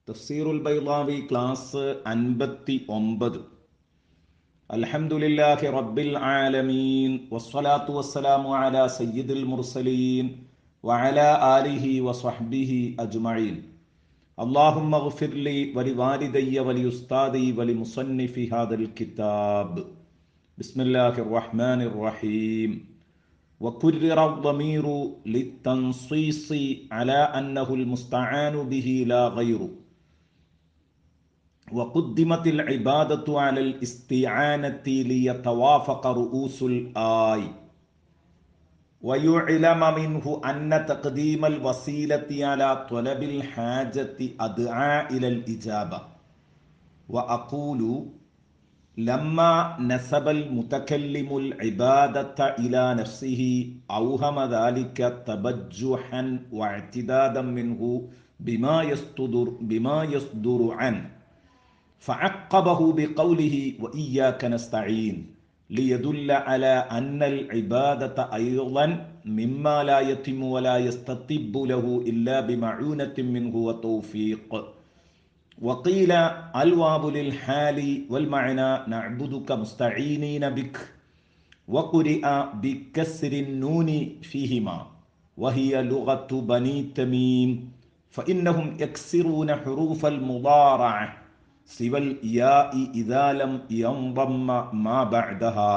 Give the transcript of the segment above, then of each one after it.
തഫ്സീറുൽ ബൈളാവി class അൻപത്തി ഒമ്പത് അൽഹംദുലില്ലാഹി റബ്ബിൽ ആലമീൻ വസ്സലാത്തു വസ്സലാമു അലാ സയ്യിദുൽ മുർസലീൻ വഅലാ ആലിഹി വസ്വഹ്ബിഹി അജ്മഈൻ اللهم اغفر لي ولوالدي ولأستاذي ولمصنف هذا الكتاب بسم الله الرحمن الرحيم وكرر الضمير للتنصيص على أنه المستعان به لا غير وقدمت العبادة على الاستعانة ليتوافق رؤوس الآي ويعلم منه أن تقديم الوسيلة على طلب الحاجة أدعى إلى الإجابة وأقول لما نسب المتكلم العبادة إلى نفسه أوهم ذلك تبجحا واعتدادا منه بما يصدر بما يصدر عنه فعقبه بقوله وإياك نستعين ليدل على أن العبادة أيضا مما لا يتم ولا يستطب له إلا بمعونة منه وتوفيق وقيل الواب للحال والمعنى نعبدك مستعينين بك وقرئ بكسر النون فيهما وهي لغة بني تميم فإنهم يكسرون حروف المضارعة سوى الياء إذا لم ينضم ما بعدها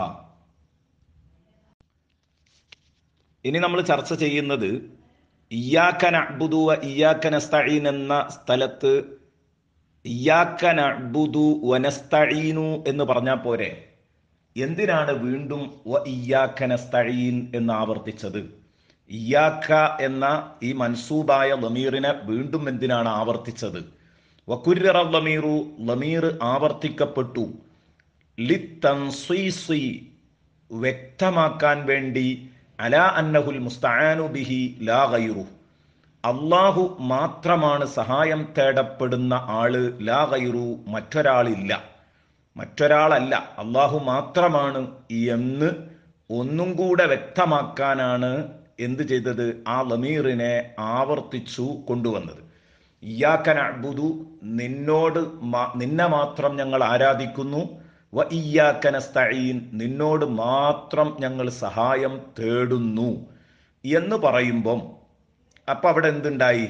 ഇനി നമ്മൾ ചർച്ച ചെയ്യുന്നത് ഇയാക്കൻ അബുദുവ ഇയാക്കൻ നസ്തഈൻ എന്ന സ്ഥലത്ത് ഇയാക്കൻ അബുദു വനസ്തഈനു എന്ന് പറഞ്ഞാൽ പോരെ എന്തിനാണ് വീണ്ടും വ ഇയാക്കൻ നസ്തഈൻ എന്ന് ആവർത്തിച്ചത് ഇയാക്ക എന്ന ഈ മൻസൂബായ ലമീറിനെ വീണ്ടും എന്തിനാണ് ആവർത്തിച്ചത് വക്കുര്യറ ലമീറു ലമീർ ആവർത്തിക്കപ്പെട്ടു ലിത്തൻസീസി വ്യക്തമാക്കാൻ വേണ്ടി അല അന്നഹുൽ മുസ്തആനു ബിഹി ലാ ഗൈറു അള്ളാഹു മാത്രമാണ് സഹായം തേടപ്പെടുന്ന ആള് ലാ ഗൈറു മറ്റൊരാളില്ല മറ്റൊരാളല്ല അള്ളാഹു മാത്രമാണ് എന്ന് ഒന്നും കൂടെ വ്യക്തമാക്കാനാണ് എന്ത് ചെയ്തത് ആ ലമീറിനെ ആവർത്തിച്ചു കൊണ്ടുവന്നത് ഇയാക്കൻ അബുദു നിന്നോട് നിന്നെ മാത്രം ഞങ്ങൾ ആരാധിക്കുന്നു വ ഇയാക്കനസ്തഈൻ നിന്നോട് മാത്രം ഞങ്ങൾ സഹായം തേടുന്നു എന്ന് പറയുമ്പം അപ്പൊ അവിടെ എന്തുണ്ടായി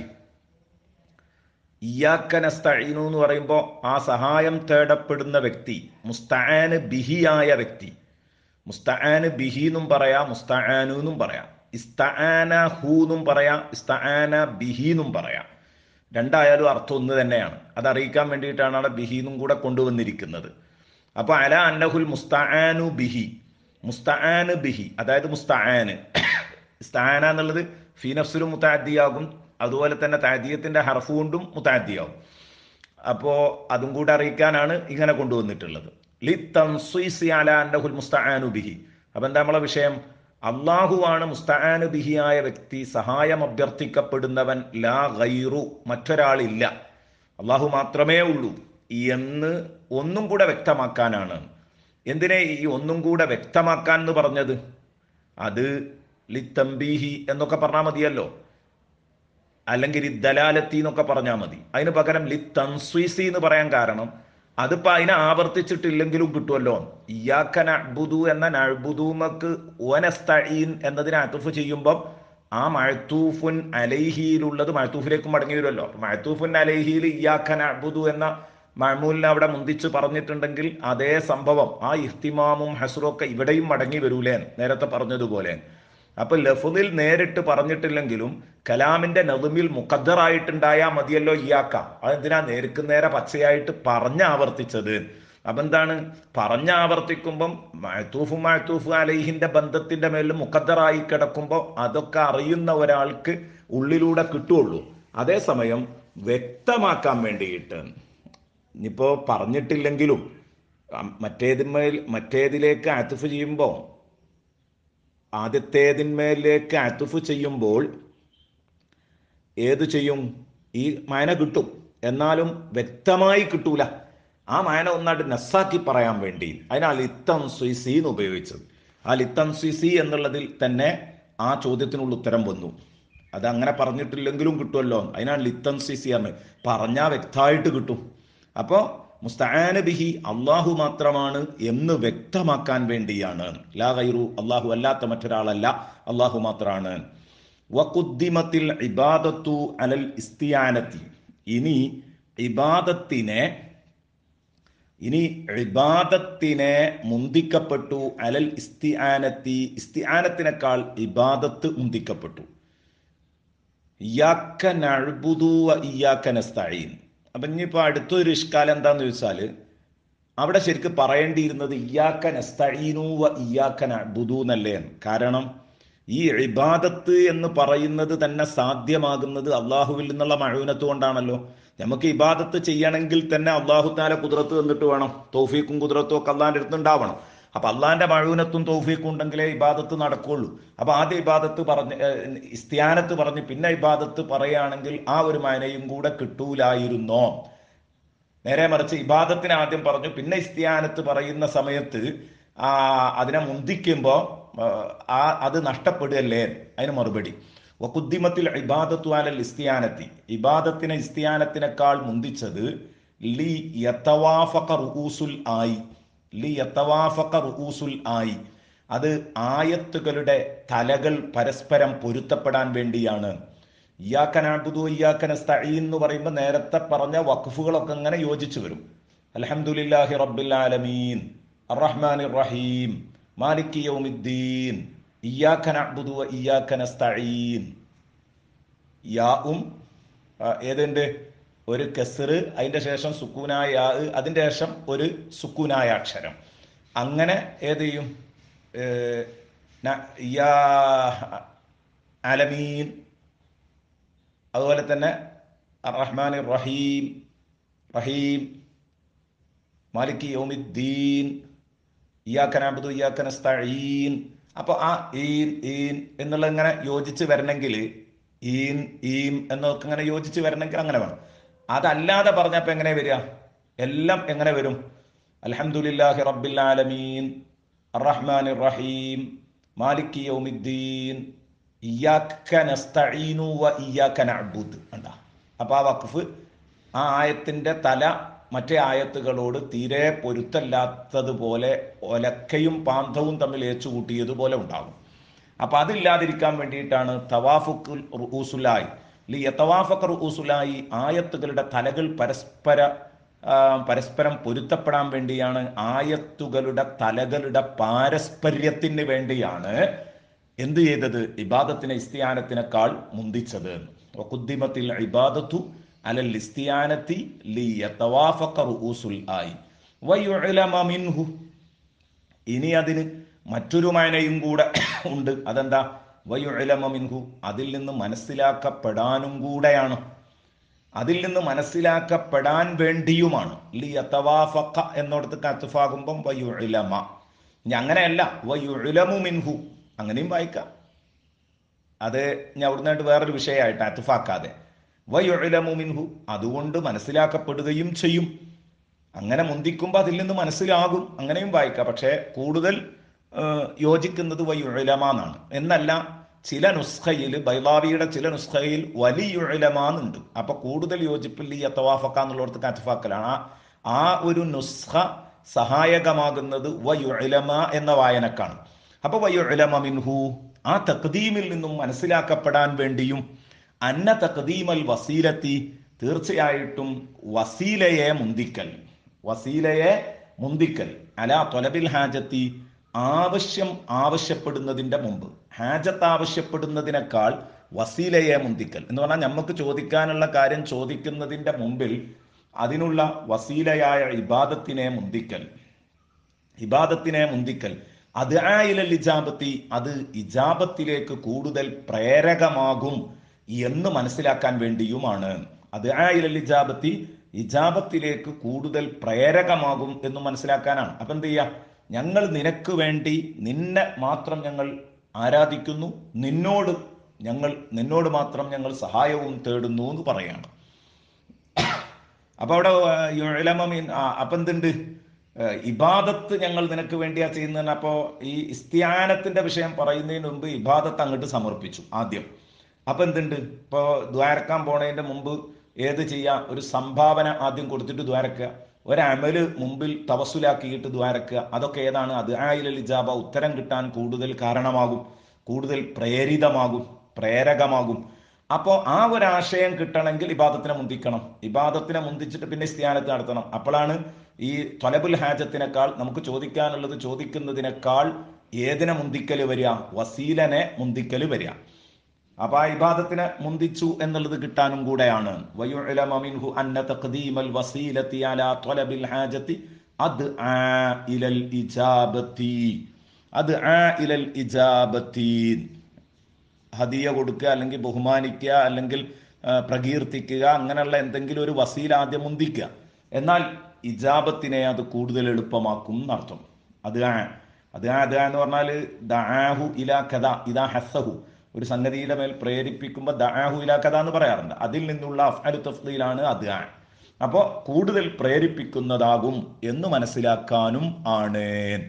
ഇയാക്കനസ്തഈനു എന്ന് പറയുമ്പോൾ ആ സഹായം തേടപ്പെടുന്ന വ്യക്തി മുസ്തആന് ബിഹിയായ വ്യക്തി മുസ്തആന് ബിഹി എന്നും പറയാം മുസ്തആനു എന്നും പറയാം ഇസ്തആന ഹു എന്നും പറയാം ഇസ്തആന ബിഹി എന്നും പറയാം രണ്ടായാലും അർത്ഥം ഒന്ന് തന്നെയാണ് അത് അറിയിക്കാൻ വേണ്ടിയിട്ടാണ് അവിടെ ബിഹിന്നും കൂടെ കൊണ്ടുവന്നിരിക്കുന്നത് അപ്പൊ അല അന്നഹുൽ മുസ്തആനു ബിഹി മുസ്തആന് ബിഹി അതായത് മുസ്തആന് ഇസ്താന എന്നുള്ളത് ഫീനഫ്സിലും മുത്താദ്ദിയാകും അതുപോലെ തന്നെ താദ്യത്തിന്റെ ഹർഫ് കൊണ്ടും മുത്താദ്ദിയാകും അപ്പോ അതും കൂടെ അറിയിക്കാനാണ് ഇങ്ങനെ കൊണ്ടുവന്നിട്ടുള്ളത് ലി തൻസീസി അല അന്നഹുൽ മുസ്തആനു ബിഹി അപ്പൊ എന്താ നമ്മളെ വിഷയം അള്ളാഹുവാണ് മുസ്തആനു ബിഹിയായ വ്യക്തി സഹായം അഭ്യർത്ഥിക്കപ്പെടുന്നവൻ ലാ ഗൈറു മറ്റൊരാളില്ല അള്ളാഹു മാത്രമേ ഉള്ളൂ എന്ന് ഒന്നും കൂടെ വ്യക്തമാക്കാനാണ് എന്തിനെ ഈ ഒന്നും കൂടെ വ്യക്തമാക്കാൻ എന്ന് പറഞ്ഞത് അത് ലിത്തംബീഹി എന്നൊക്കെ പറഞ്ഞാൽ മതിയല്ലോ അല്ലെങ്കിൽ ദലാലത്തി എന്നൊക്കെ പറഞ്ഞാൽ മതി അതിന് പകരം ലി തൻസ്വീസി എന്ന് പറയാൻ കാരണം അതിപ്പോ അതിനെ ആവർത്തിച്ചിട്ടില്ലെങ്കിലും കിട്ടുമല്ലോ ഇയാക്കൻ അബുദു എന്ന നഴ്ബുദൂമക്ക് ഓനസ്തഈൻ എന്നതിനെ അത്തുഫ് ചെയ്യുമ്പം ആ മഴത്തൂഫുൻ അലൈഹിയിലുള്ളത് മഴത്തൂഫിലേക്ക് മടങ്ങി വരുമല്ലോ മഴത്തൂഫുൻ അലൈഹിയിൽ ഇയാക്കൻ അബുദു എന്ന മഴമൂലിനെ അവിടെ മുന്തിച്ച് പറഞ്ഞിട്ടുണ്ടെങ്കിൽ അതേ സംഭവം ആ ഇഹ്തിമാമും ഹസറും ഒക്കെ ഇവിടെയും മടങ്ങി വരൂലേ നേരത്തെ പറഞ്ഞതുപോലെ അപ്പൊ ലഫുദിൽ നേരിട്ട് പറഞ്ഞിട്ടില്ലെങ്കിലും കലാമിന്റെ നദുമിൽ മുഖദ്ദറായിട്ടുണ്ടായാൽ മതിയല്ലോ ഇയാക്ക അതെന്തിനാ നേർക്ക് നേരെ പച്ചയായിട്ട് പറഞ്ഞ് ആവർത്തിച്ചത് അപ്പൊ എന്താണ് പറഞ്ഞ് ആവർത്തിക്കുമ്പം മഴത്തൂഫ് മഴത്തൂഫ് അലൈഹിന്റെ ബന്ധത്തിന്റെ മേലിൽ മുഖദ്ദറായി കിടക്കുമ്പോൾ അതൊക്കെ അറിയുന്ന ഒരാൾക്ക് ഉള്ളിലൂടെ കിട്ടുള്ളൂ അതേസമയം വ്യക്തമാക്കാൻ വേണ്ടിയിട്ട് ഇനിയിപ്പോ പറഞ്ഞിട്ടില്ലെങ്കിലും മറ്റേതിന്മേൽ മറ്റേതിലേക്ക് അത്തുഫ് ചെയ്യുമ്പോൾ ആദ്യത്തേതിന്മേലേക്ക് അത്തുഫ് ചെയ്യുമ്പോൾ ഏത് ചെയ്യും ഈ മായന കിട്ടും എന്നാലും വ്യക്തമായി കിട്ടൂല ആ മായന ഒന്നായിട്ട് നസ്സാക്കി പറയാൻ വേണ്ടി അതിനാണ് ലിത്തം സുയിസി എന്ന് ഉപയോഗിച്ചത് ആ ലിത്തം സുയിസി എന്നുള്ളതിൽ തന്നെ ആ ചോദ്യത്തിനുള്ള ഉത്തരം വന്നു അത് അങ്ങനെ പറഞ്ഞിട്ടില്ലെങ്കിലും കിട്ടുമല്ലോ അതിനാണ് ലിത്തൻസിസി എന്ന് പറഞ്ഞാൽ വ്യക്തമായിട്ട് കിട്ടും അപ്പോൾ മുസ്തആന ബിഹി അള്ളാഹു മാത്രമാണ് എന്ന് വ്യക്തമാക്കാൻ വേണ്ടിയാണ് ലാ ഗൈറു അള്ളാഹു അല്ലാത്ത മറ്റൊരാളല്ല അള്ളാഹു മാത്രമാണ് വഖുദ്ദിമത്തിൽ ഇബാദത്തു അലൽ ഇസ്തിയാനത്തി ഇനി ഇബാദത്തിനെ ഇനി ഇബാദത്തിനെ മുന്തിക്കപ്പെട്ടു അലൽ ഇസ്തിആനത്തി ഇസ്തിആനത്തിനേക്കാൾ ഇബാദത്ത് മുന്തിക്കപ്പെട്ടു ഇയാക്ക നഅ്ബുദു വ ഇയാക്ക നസ്തഈൻ അപ്പൊ ഇനിയിപ്പോ അടുത്തൊരു ഇഷ്കാലം എന്താന്ന് ചോദിച്ചാല് അവിടെ ശരിക്ക് പറയേണ്ടിയിരുന്നത് ഇയാക്ക നസ്തഈനു വ ഇയാക്ക നഅ്ബുദു എന്നല്ലേ കാരണം ഈ ഇബാദത്ത് എന്ന് പറയുന്നത് തന്നെ സാധ്യമാകുന്നത് അള്ളാഹുവിൽ നിന്നുള്ള മഴവിനത്ത് കൊണ്ടാണല്ലോ നമുക്ക് ഇബാദത്ത് ചെയ്യണമെങ്കിൽ തന്നെ അള്ളാഹു താല കുതിരത്ത് തന്നിട്ട് വേണം തൗഫീഖും കുതിരത്തും ഒക്കെ അള്ളാന്റെ അടുത്ത് ഉണ്ടാവണം അപ്പൊ അള്ളാന്റെ മഴവിനത്തും തൗഫീഖും ഉണ്ടെങ്കിലേ ഇബാദത്ത് നടക്കുള്ളൂ അപ്പൊ ആദ്യ ഇബാദത്ത് പറഞ്ഞ് ഇസ്ത്യാനത്ത് പറഞ്ഞ് പിന്നെ ഇബാദത്ത് പറയുകയാണെങ്കിൽ ആ ഒരു മനയും കൂടെ കിട്ടൂലായിരുന്നോ നേരെ മറിച്ച് ഇബാദത്തിന് ആദ്യം പറഞ്ഞു പിന്നെ ഇസ്ത്യാനത്ത് പറയുന്ന സമയത്ത് ആ അതിനെ മുന്തിക്കുമ്പോ ആ അത് നഷ്ടപ്പെടുകയല്ലേ അതിന് മറുപടി വക്കുദ്ദിമത്തിൽ ഇബാദത്തു അലൽ ഇസ്തിയാനത്തി ഇബാദത്തിനെ ഇസ്തിയാനത്തിനേക്കാൾ മുന്തിച്ചത് ലി യത്തവാഫക റുഊസുൽ ആയി ലി യത്തവാഫക റുഊസുൽ ആയി അത് ആയത്തുകളുടെ തലകൾ പരസ്പരം പൊരുത്തപ്പെടാൻ വേണ്ടിയാണ് ഇയാക്കനാബുദു ഇയാക്കനസ്തഈൻ എന്ന് പറയുമ്പോൾ നേരത്തെ പറഞ്ഞ വഖഫുകളൊക്കെ ഇങ്ങനെ യോജിച്ചു വരും അൽഹംദുലില്ലാഹി റബ്ബിൽ ആലമീൻ അർറഹ്മാൻ റഹീം മാലിക് യൗമിദ്ദീൻ ഇയ്യാക്ക നഅ്ബുദു വ ഇയ്യാക്ക നസ്തഈൻ യാഉം ഏതുണ്ട് ഒരു കെസർ അതിന്റെ ശേഷം സുക്കൂനായ യാ അതിന്റെ ശേഷം ഒരു സുക്കൂനായ അക്ഷരം അങ്ങനെ ഏത് ചെയ്യും യാ അലമീൻ അതുപോലെ തന്നെ റഹ്മാൻ റഹീം റഹീം മാലിക് യൗമിദ്ദീൻ ഇയാക്കനാബുദു ഇയാക്കനസ്തഈൻ അപ്പൊ ആ ഈൻ ഈൻ എന്നുള്ള ഇങ്ങനെ യോജിച്ച് വരണമെങ്കിൽ ഈൻ ഈം എന്നൊക്കെ ഇങ്ങനെ യോജിച്ച് വരണമെങ്കിൽ അങ്ങനെ വേണം അതല്ലാതെ പറഞ്ഞപ്പോ എങ്ങനെ വരിക എല്ലാം എങ്ങനെ വരും അൽഹംദുലില്ലാഹി റബ്ബിൽ ആലമീൻ അർറഹ്മാൻ റഹീം മാലിക് യൗമിദ്ദീൻ ഇയാക്ക നസ്തഈനു വ ഇയാക്ക നഅ്ബുദ് കണ്ട അപ്പൊ ആ വഖഫ് ആ ആയത്തിന്റെ തല മറ്റേ ആയത്തുകളോട് തീരെ പൊരുത്തല്ലാത്തതുപോലെ ഒലക്കയും പാന്തവും തമ്മിൽ ഏച്ചുകൂട്ടിയതുപോലെ ഉണ്ടാകും അപ്പൊ അതില്ലാതിരിക്കാൻ വേണ്ടിയിട്ടാണ് തവാഫുക്കുൽ റുസുലായി ലി തവാഫക്ക് റുസുലായി ആയത്തുകളുടെ തലകൾ പരസ്പര പരസ്പരം പൊരുത്തപ്പെടാൻ വേണ്ടിയാണ് ആയത്തുകളുടെ തലകളുടെ പാരസ്പര്യത്തിന് വേണ്ടിയാണ് എന്ത് ചെയ്തത് ഇബാദത്തിനെ ഇസ്തിയാനത്തിനേക്കാൾ മുന്തിച്ചത് കുദ്ദിമത്തിൽ ഇബാദത്തു അലൽ ഇസ്തിയാനത്തി ലിയതവാഫഖ റുഊസുൽ ആയി വയുഅലമ മിൻഹു ഇനി അതിന് മറ്റൊരു മാനയും കൂടെ ഉണ്ട് അതെന്താ വയുഅലമ മിൻഹു അതിൽ നിന്ന് മനസ്സിലാക്കപ്പെടാനും കൂടെയാണ് അതിൽ നിന്ന് മനസ്സിലാക്കപ്പെടാൻ വേണ്ടിയുമാണ് ലിയതവാഫഖ എന്നോടത്ത് കത്തുഫാകുമ്പം വയുഅലമ ഇനി അങ്ങനെയല്ല വയുഅലമു മിൻഹു അങ്ങനെയും വായിക്കാം അത് ഞാൻ അവിടുന്നായിട്ട് വേറൊരു വിഷയമായിട്ട് അത്തുഫാക്കാതെ വയുലമു മിൻഹു അതുകൊണ്ട് മനസ്സിലാക്കപ്പെടുകയും ചെയ്യും അങ്ങനെ മുന്തിക്കുമ്പോൾ അതിൽ നിന്ന് മനസ്സിലാകും അങ്ങനെയും വായിക്കാം പക്ഷേ കൂടുതൽ യോജിക്കുന്നത് വയുലമ എന്നാണ് എന്നല്ല ചില നുസ്ഖയിൽ ബൈലാവിയുടെ ചില നുസ്ഖയിൽ വലിയുലമാന്നുണ്ട് അപ്പൊ കൂടുതൽ യോജിപ്പിൽ ഈ അത്തവാഫക്ക എന്നുള്ളടത്ത് കറ്റഫാക്കലാണ് ആ ഒരു നുസ്ഖ സഹായകമാകുന്നത് വയുലമ എന്ന വായനക്കാണ് അപ്പൊ വയുലമ മിൻഹു ആ തക്ദീമിൽ നിന്നും മനസ്സിലാക്കപ്പെടാൻ വേണ്ടിയും അന്ന തഖദീമൽ വസീലത്തി തീർച്ചയായിട്ടും വസീലയെ മുന്തിക്കൽ വസീലയെ മുന്തിക്കൽ അല തൊലബിൽ ഹാജത്തി ആവശ്യം ആവശ്യപ്പെടുന്നതിന്റെ മുമ്പ് ഹാജത്ത് ആവശ്യപ്പെടുന്നതിനേക്കാൾ വസീലയെ മുന്തിക്കൽ എന്ന് പറഞ്ഞാൽ നമുക്ക് ചോദിക്കാനുള്ള കാര്യം ചോദിക്കുന്നതിന്റെ മുമ്പിൽ അതിനുള്ള വസീലയായ ഇബാദത്തിനെ മുന്തിക്കൽ ഇബാദത്തിനെ മുന്തിക്കൽ അത് ആയിലൽ ഇജാബത്തി അത് ഇജാബത്തിലേക്ക് കൂടുതൽ പ്രേരകമാകും എന്ന് മനസ്സിലാക്കാൻ വേണ്ടിയുമാണ് അത് ആയിലൽ ഇജാബത്തി ഇജാബത്തിലേക്ക് കൂടുതൽ പ്രേരകമാകും എന്ന് മനസ്സിലാക്കാനാണ് അപ്പൊ എന്ത് ചെയ്യാ ഞങ്ങൾ നിനക്ക് വേണ്ടി നിന്നെ മാത്രം ഞങ്ങൾ ആരാധിക്കുന്നു നിന്നോട് ഞങ്ങൾ നിന്നോട് മാത്രം ഞങ്ങൾ സഹായവും തേടുന്നു എന്ന് പറയാണ് അപ്പൊ അവിടെ ഇളമീൻ അപ്പൊ എന്തുണ്ട് ഇബാദത്ത് ഞങ്ങൾ നിനക്ക് വേണ്ടിയാ ചെയ്യുന്നതിന് അപ്പോ ഈ ഇസ്ത്യാനത്തിന്റെ വിഷയം പറയുന്നതിന് മുമ്പ് ഇബാദത്ത് അങ്ങോട്ട് സമർപ്പിച്ചു ആദ്യം അപ്പൊ എന്തുണ്ട് ഇപ്പൊ ദ്വാരക്കാൻ പോണതിന്റെ മുമ്പ് ഏത് ചെയ്യാ ഒരു സംഭാവന ആദ്യം കൊടുത്തിട്ട് ദ്വാരക്കുക ഒരമല് മുമ്പിൽ തവസുലാക്കിയിട്ട് ദ്വാരക്കുക അതൊക്കെ ഏതാണ് അത് ആയിലൽ ഇജാബ ഉത്തരം കിട്ടാൻ കൂടുതൽ കാരണമാകും കൂടുതൽ പ്രേരിതമാകും പ്രേരകമാകും അപ്പോൾ ആ ഒരു ആശയം കിട്ടണമെങ്കിൽ ഇബാദത്തിനെ മുന്തിക്കണം ഇബാദത്തിനെ മുന്തിച്ചിട്ട് പിന്നെ സ്ഥാനത്ത് നടത്തണം അപ്പോഴാണ് ഈ തൊലബുൽ ഹാജത്തിനേക്കാൾ നമുക്ക് ചോദിക്കാനുള്ളത് ചോദിക്കുന്നതിനേക്കാൾ ഏതിനെ മുന്തിക്കല് വരിക വസീലനെ മുന്തിക്കല് വരിക അപ്പൊ ആ ഇബാദത്തിനെ മുന്തിച്ചു എന്നുള്ളത് കിട്ടാനും കൂടെയാണ് വയുഅലമ മിൻഹു അന്ന തഖ്ദീമൽ വസീലത്തി അലാ ത്വലബിൽ ഹാജത്തി അത് ആ ഇലൽ ഇജാബത്തി അത് ആ ഇലൽ ഇജാബത്തി ഹദിയ കൊടുക്കുക അല്ലെങ്കിൽ ബഹുമാനിക്കുക അല്ലെങ്കിൽ ആ, പ്രകീർത്തിക്കുക അങ്ങനെയുള്ള എന്തെങ്കിലും ഒരു വസീല ആദ്യം മുന്തിക്കുക എന്നാൽ ഇജാബത്തിനെ അത് കൂടുതൽ എളുപ്പമാക്കും എന്നർത്ഥം അത് ആ അത് ആ അത് ആ എന്ന് പറഞ്ഞാൽ ദാഹു ഇലാ കഥ ഇതാ ഹസഹു ഒരു സംഗതിയുടെ മേൽ പ്രേരിപ്പിക്കുമ്പോൾ ദാഹു ഇലാ കഥ എന്ന് പറയാറുണ്ട് അതിൽ നിന്നുള്ള അഫ്അലു തഫ്ദീലാണ് അത് ആ അപ്പോൾ കൂടുതൽ പ്രേരിപ്പിക്കുന്നതാകും എന്ന് മനസ്സിലാക്കാനും ആണ്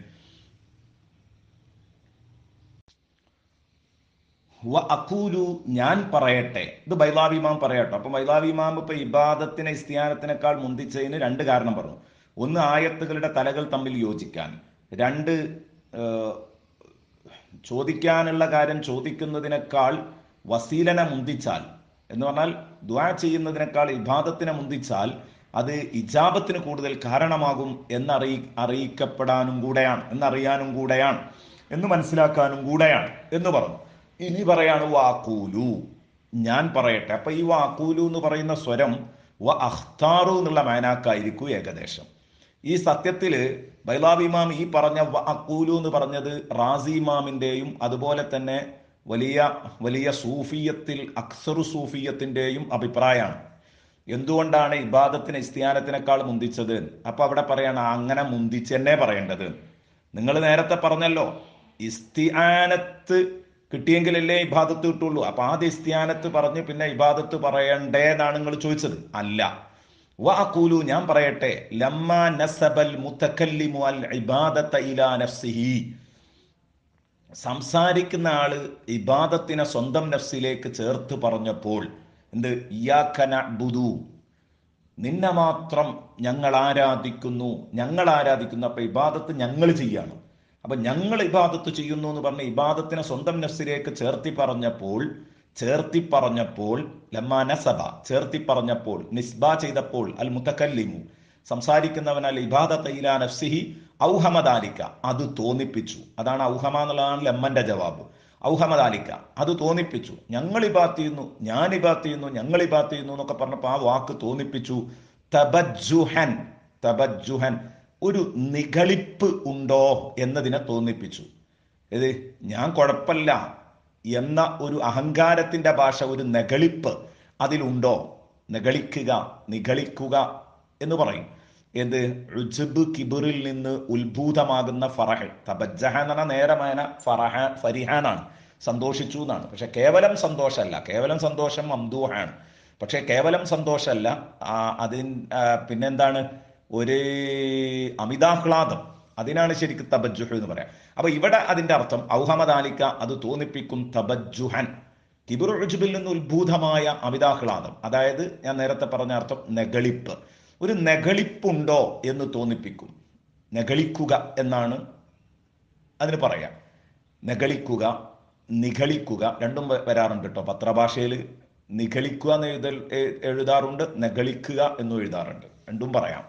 വ അക്കൂലു ഞാൻ പറയട്ടെ ഇത് ബൈലാവി ഇമാം പറയട്ടെ അപ്പൊ ബൈലാവി ഇമാം ഇപ്പൊ ഇബാദത്തിനെ ഇസ്തിയാനത്തിനേക്കാൾ മുന്തിച്ചതിന് രണ്ട് കാരണം പറഞ്ഞു ഒന്ന് ആയത്തുകളുടെ തലകൾ തമ്മിൽ യോജിക്കാൻ രണ്ട് ഏഹ്, ചോദിക്കാനുള്ള കാര്യം ചോദിക്കുന്നതിനേക്കാൾ വസീലനെ മുന്തിച്ചാൽ എന്ന് പറഞ്ഞാൽ ദ്വാ ചെയ്യുന്നതിനേക്കാൾ ഇബാദത്തിനെ മുന്തിച്ചാൽ അത് ഇജാബത്തിന് കൂടുതൽ കാരണമാകും എന്നറിയി അറിയിക്കപ്പെടാനും കൂടെയാണ് എന്നറിയാനും കൂടെയാണ് എന്ന് മനസ്സിലാക്കാനും കൂടെയാണ് എന്ന് പറഞ്ഞു ഇനി പറയാണ് വാക്കൂലു ഞാൻ പറയട്ടെ അപ്പൊ ഈ വാക്കൂലു എന്ന് പറയുന്ന സ്വരം വ അഖ്താറു എന്നുള്ള മാനാക്കായിരിക്കും ഏകദേശം ഈ സത്യത്തില് ബൈലാബ് ഇമാം ഈ പറഞ്ഞ വ അക്കൂലു എന്ന് പറഞ്ഞത് റാസി ഇമാമിന്റെയും അതുപോലെ തന്നെ വലിയ വലിയ സൂഫിയത്തിൽ അക്സറു സൂഫിയത്തിന്റെയും അഭിപ്രായമാണ് എന്തുകൊണ്ടാണ് ഇബാദത്തിന് ഇസ്തിയാനത്തിനേക്കാൾ മുന്തിച്ചത് അപ്പൊ അവിടെ പറയണം അങ്ങനെ മുന്തിച്ചെന്നെ പറയേണ്ടത് നിങ്ങൾ നേരത്തെ പറഞ്ഞല്ലോ ഇസ്തിയാനത്ത് കിട്ടിയെങ്കിലല്ലേ ഇബാദത്ത് കിട്ടുള്ളൂ അപ്പൊ ആദ്യ ഇസ്തിയാനത്ത് പറഞ്ഞ് പിന്നെ ഇബാദത്ത് പറയണ്ടേ എന്നാണ് നിങ്ങൾ ചോദിച്ചത് അല്ല വഅഖൂലു ഞാൻ പറയട്ടെ ലമ്മ നസബൽ മുതക്കല്ലിമു അൽ ഇബാദത്ത ഇലാ നഫ്സിഹി സംസാരിക്കുന്ന ആള് ഇബാദത്തിനെ സ്വന്തം നഫ്സിലേക്ക് ചേർത്ത് പറഞ്ഞപ്പോൾ എന്ത് ഇയാക്കന ബുദു നിന്നെ മാത്രം ഞങ്ങൾ ആരാധിക്കുന്നു ഞങ്ങൾ ആരാധിക്കുന്നു അപ്പൊ ഇബാദത്ത് ഞങ്ങൾ ചെയ്യാണ് അപ്പൊ ഞങ്ങൾ ഇബാദത്ത് ചെയ്യുന്നു എന്ന് പറഞ്ഞ ഇബാദത്തിനെ സ്വന്തം നഫ്സിലേക്ക് ചേർത്തി പറഞ്ഞപ്പോൾ ചേർത്തി പറഞ്ഞപ്പോൾ ലമ്മാ നസബ ചേർത്തി പറഞ്ഞപ്പോൾ നിസ്ബ ചെയ്തപ്പോൾ അൽ മുത്തക്കല്ലിമു സംസാരിക്കുന്നവനാൽ ഇബാദത്ത് ഇലാ നഫ്സിഹി ഔഹമദാലിക്ക അത് തോന്നിപ്പിച്ചു അതാണ് ഔഹമ എന്നുള്ളതാണ് ലമ്മന്റെ ജവാബ് ഔഹമദാലിക്ക അത് തോന്നിപ്പിച്ചു ഞങ്ങൾ ഇബാത്ത് ചെയ്യുന്നു ഞാൻ ഇബാത്ത് ചെയ്യുന്നു ഞങ്ങൾ ഇബാത്ത് ചെയ്യുന്നു എന്നൊക്കെ പറഞ്ഞപ്പോൾ ആ വാക്ക് തോന്നിപ്പിച്ചു തബജുഹൻ തബജുഹൻ ഒരു നിഗളിപ്പ് ഉണ്ടോ എന്നതിനെ തോന്നിപ്പിച്ചു ഇത് ഞാൻ കുഴപ്പമില്ല എന്ന ഒരു അഹങ്കാരത്തിന്റെ ഭാഷ ഒരു നെകളിപ്പ് അതിലുണ്ടോ നെകളിക്കുക നിഗളിക്കുക എന്ന് പറയും എന്ത് റുജബ് കിബിറിൽ നിന്ന് ഉത്ഭൂതമാകുന്ന ഫറഹ് തബജ്ജഹ എന്ന് പറഞ്ഞാൽ നേരമേന ഫറഹ ഫരിഹാനാണ് സന്തോഷിച്ചു എന്നാണ് പക്ഷെ കേവലം സന്തോഷമല്ല കേവലം സന്തോഷം അംദൂഹാണ് പക്ഷെ കേവലം സന്തോഷമല്ല ആ, അതിൻ ആ, പിന്നെന്താണ് ഒരു അമിതാഹ്ലാദം അതിനാണ് ശരിക്കും തബജുഹ് എന്ന് പറയാം അപ്പൊ ഇവിടെ അതിന്റെ അർത്ഥം ഔഹമദാലിക്ക അത് തോന്നിപ്പിക്കും തബജുഹൻ കിബിർ ഉജുബിൽ നിന്ന് ഉത്ഭൂതമായ അമിതാഹ്ലാദം അതായത് ഞാൻ നേരത്തെ പറഞ്ഞ അർത്ഥം നെകളിപ്പ് ഒരു നെകളിപ്പുണ്ടോ എന്ന് തോന്നിപ്പിക്കും നെകളിക്കുക എന്നാണ് അതിന് പറയാം നെകളിക്കുക നിഗളിക്കുക രണ്ടും വ- വരാറുണ്ട് കേട്ടോ പത്രഭാഷയിൽ നിഗളിക്കുക എന്ന് എഴുതൽ എ- എഴുതാറുണ്ട് നെകളിക്കുക എന്നും എഴുതാറുണ്ട് രണ്ടും പറയാം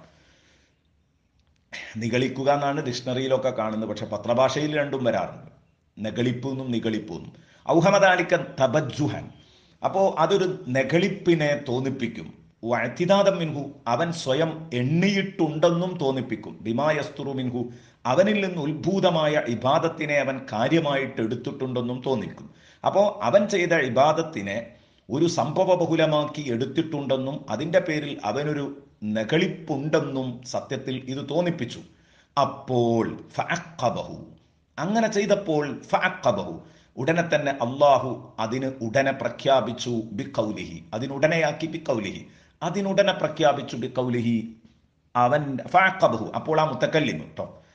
നിഗളിക്കുക എന്നാണ് ഡിക്ഷണറിയിലൊക്കെ കാണുന്നത് പക്ഷെ പത്രഭാഷയിൽ രണ്ടും വരാറുണ്ട് നെകളിപ്പെന്നും നിഗളിപ്പെന്നും ഔഹമദാലിക്കൻ തബജുഹൻ അപ്പോ അതൊരു നെകളിപ്പിനെ തോന്നിപ്പിക്കും വഴത്തിനാദം മിൻഹു അവൻ സ്വയം എണ്ണിയിട്ടുണ്ടെന്നും തോന്നിപ്പിക്കും ബിമായസ്തുറു മിൻഹു അവനിൽ നിന്ന് ഉത്ഭൂതമായ ഇബാദത്തിനെ അവൻ കാര്യമായിട്ട് എടുത്തിട്ടുണ്ടെന്നും തോന്നിക്കും അപ്പോ അവൻ ചെയ്ത ഇബാദത്തിനെ ഒരു സംഭവബഹുലമാക്കി എടുത്തിട്ടുണ്ടെന്നും അതിന്റെ പേരിൽ അവനൊരു നെകളിപ്പുണ്ടെന്നും സത്യത്തിൽ ഇത് തോന്നിപ്പിച്ചു അപ്പോൾ ഫഅഖബഹു അങ്ങനെ ചെയ്തപ്പോൾ ഫഅഖബഹു ഉടനെ തന്നെ അള്ളാഹു അതിന് ഉടനെ പ്രഖ്യാപിച്ചു ബി കൗലിഹി അതിനുടനെയാക്കി ബി കൗലിഹി അതിനുടനെ പ്രഖ്യാപിച്ചു ബി കൗലിഹി അവൻ ഫഅഖബഹു അപ്പോൾ ആ മുത്തക്കല്ലിം കേട്ടോ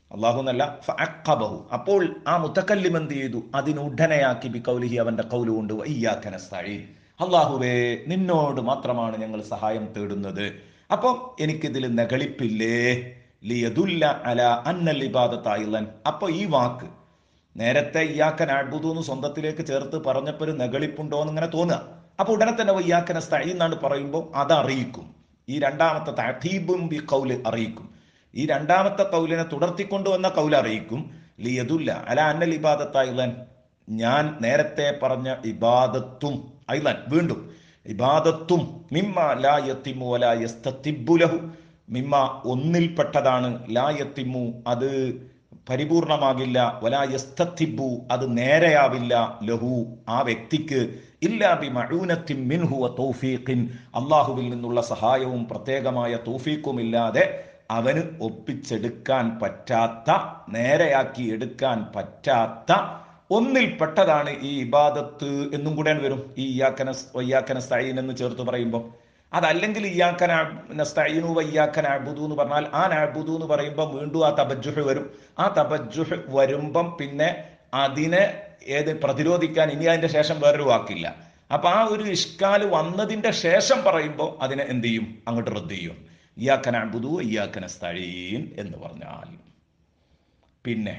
അള്ളാഹു എന്നല്ല ഫഅഖബഹു അപ്പോൾ ആ മുത്തക്കല്ലിം എന്ത് ചെയ്തു അതിനുടനെയാക്കി ബി കൗലിഹി അവന്റെ കൗല് കൊണ്ട് വയ്യാക്കനസ്തഴീൻ അള്ളാഹുവേ നിന്നോട് മാത്രമാണ് ഞങ്ങൾ സഹായം തേടുന്നത് അപ്പം എനിക്കിതിൽ നകളിപ്പില്ലേ ലിയദുല്ല അല അന്നൽ ഇബാദത്തായില്ലൻ അപ്പൊ ഈ വാക്ക് നേരത്തെ ഇയാക്കൻ അഴുതു എന്ന് സ്വന്തത്തിലേക്ക് ചേർത്ത് പറഞ്ഞപ്പോൾ ഒരു നെകളിപ്പുണ്ടോ എന്ന് ഇങ്ങനെ തോന്നുക അപ്പൊ ഉടനെ തന്നെ വയ്യാക്കന സ്ഥഴി എന്നാണ് പറയുമ്പോൾ അത് അറിയിക്കും ഈ രണ്ടാമത്തെ തഹീബും ബി കൗല് അറിയിക്കും ഈ രണ്ടാമത്തെ കൗലിനെ തുടർത്തിക്കൊണ്ടുവന്ന കൗല് അറിയിക്കും ലിയതുല്ല അല അന്നൽ ഇബാദത്തായില്ലൻ ഞാൻ നേരത്തെ പറഞ്ഞ ഇബാദത്തും ഐലൻ വീണ്ടും ഇബാദത്തും മിമ്മ ലാ യത്തിമു വലാ യസ്തത്തിബുലഹു മിമ്മ ഒന്നിൽപ്പെട്ടതാണ് ലാ യത്തിമു അത് പരിപൂർണമാകില്ല വലാ യസ്തത്തിബു അത് നേരെയാവില്ല ലഹു ആ വ്യക്തിക്ക് ഇല്ലാ ബി മഴൂനത്തിൻ മിൻഹു വ തൗഫീഖിൻ അള്ളാഹുവിൽ നിന്നുള്ള സഹായവും പ്രത്യേകമായ തൗഫീഖും ഇല്ലാതെ അവന് ഒപ്പിച്ചെടുക്കാൻ പറ്റാത്ത നേരെയാക്കി എടുക്കാൻ പറ്റാത്ത ഒന്നിൽപ്പെട്ടതാണ് ഈ ഇബാദത്ത് എന്നും കൂടെ വരും ഈ ഇയാക്കന വയ്യാക്കന സ്ഥൈൻ എന്ന് ചേർത്ത് പറയുമ്പോൾ അതല്ലെങ്കിൽ ഇയാക്കന നസ്തഈനു വയ്യാക്കന അബുദു എന്ന് പറഞ്ഞാൽ ആ അബുദു എന്ന് പറയുമ്പോൾ വീണ്ടും ആ തബജുഹ് വരും ആ തബജുഹ് വരുമ്പം പിന്നെ അതിനെ ഏത് പ്രതിരോധിക്കാൻ ഇനി അതിന്റെ ശേഷം വേറൊരു വാക്കില്ല അപ്പൊ ആ ഒരു ഇഷ്കാല് വന്നതിന്റെ ശേഷം പറയുമ്പോൾ അതിനെ എന്ത് ചെയ്യും അങ്ങോട്ട് റദ്ദ് ചെയ്യും ഇയാക്കന അബുദു ഇയാക്കന സ്ഥഴീൻ എന്ന് പറഞ്ഞാൽ പിന്നെ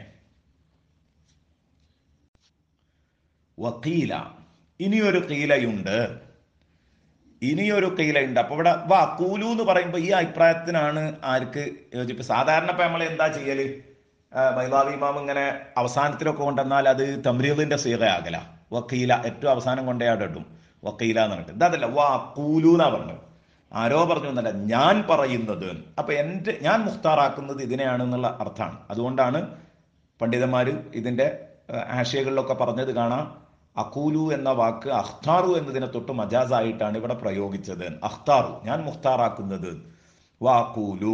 വക്കീല ഇനിയൊരു കീലയുണ്ട് ഇനിയൊരു കീലയുണ്ട് അപ്പൊ ഇവിടെ വാ കൂലു എന്ന് പറയുമ്പോൾ ഈ അഭിപ്രായത്തിനാണ് ആർക്ക് യോജിപ്പ് സാധാരണ ഇപ്പൊ നമ്മൾ എന്താ ചെയ്യല് ബൈലാവി ഇമാം ഇങ്ങനെ അവസാനത്തിലൊക്കെ കൊണ്ടുവന്നാൽ അത് തമ്രീദിന്റെ സീകയാകല വക്കീല ഏറ്റവും അവസാനം കൊണ്ടേ അവിടെ ഇടും വക്കീല എന്ന് പറഞ്ഞിട്ട് ഇതല്ല വാ കൂലു എന്നാ പറഞ്ഞത് ആരോ പറഞ്ഞു എന്നല്ല ഞാൻ പറയുന്നത് അപ്പൊ എന്റെ ഞാൻ മുഖ്താറാക്കുന്നത് ഇതിനെയാണെന്നുള്ള അർത്ഥമാണ് അതുകൊണ്ടാണ് പണ്ഡിതന്മാർ ഇതിന്റെ ആശയങ്ങളിലൊക്കെ പറഞ്ഞത് കാണാം അക്കൂലു എന്ന വാക്ക് അഖ്താറു എന്നതിനെ തൊട്ട് മജാസായിട്ടാണ് ഇവിടെ പ്രയോഗിച്ചത് അഖ്താറു ഞാൻ മുഖ്താറാക്കുന്നത് വാക്കൂലു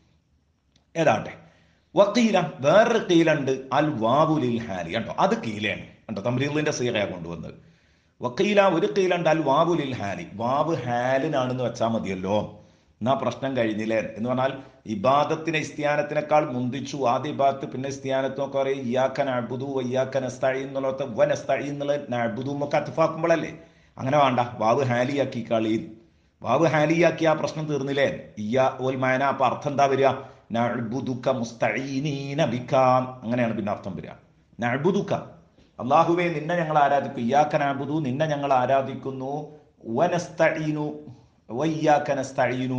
ഏതാട്ടെ വക്കീല വേറൊരു കീലുണ്ട് അൽ വാവുലിൽ ഹാരി കണ്ടോ അത് കീലയാണ് കണ്ടോ തമ്രീലിന്റെ സീറയാ കൊണ്ടുവന്നത് വക്കീല ഒരു കീലുണ്ട് അൽ വാവുലിൽ ഹാരി വാവ് ഹാലിനാണെന്ന് വെച്ചാൽ മതിയല്ലോ എന്നാ പ്രശ്നം കഴിഞ്ഞില്ലേ എന്ന് പറഞ്ഞാൽ ഇബാദത്തിനെ ഇസ്തിയാനത്തിനേക്കാൾ മുന്തിച്ചു ആദ്യ ഇബാദത്ത് പിന്നെ ഇസ്തിയാനത്തൊക്കെ പറയും ഇയാക്കൻ അബുദു വയ്യാക്കൻ അസ്തഴി എന്നുള്ളത് വൻ അസ്തഴി എന്നുള്ള നബുദും ഒക്കെ അത്തുഫാക്കുമ്പോഴല്ലേ അങ്ങനെ വേണ്ട വാവ് ഹാലിയാക്കി കളി വാവ് ഹാലിയാക്കി ആ പ്രശ്നം തീർന്നില്ലേ ഇയാ ഓൽ മായന അപ്പൊ അർത്ഥം എന്താ വരിക നഅ്ബുദുക മുസ്തഈനീന ബിക അങ്ങനെയാണ് പിന്നെ അർത്ഥം വരിക നഅ്ബുദുക അള്ളാഹുവേ നിന്നെ ഞങ്ങൾ ആരാധിക്കും ഇയാക്കൻ അബുദു നിന്നെ ഞങ്ങൾ ആരാധിക്കുന്നു വനസ്തഈനു വയ്യാക്കനസ്തഴീനു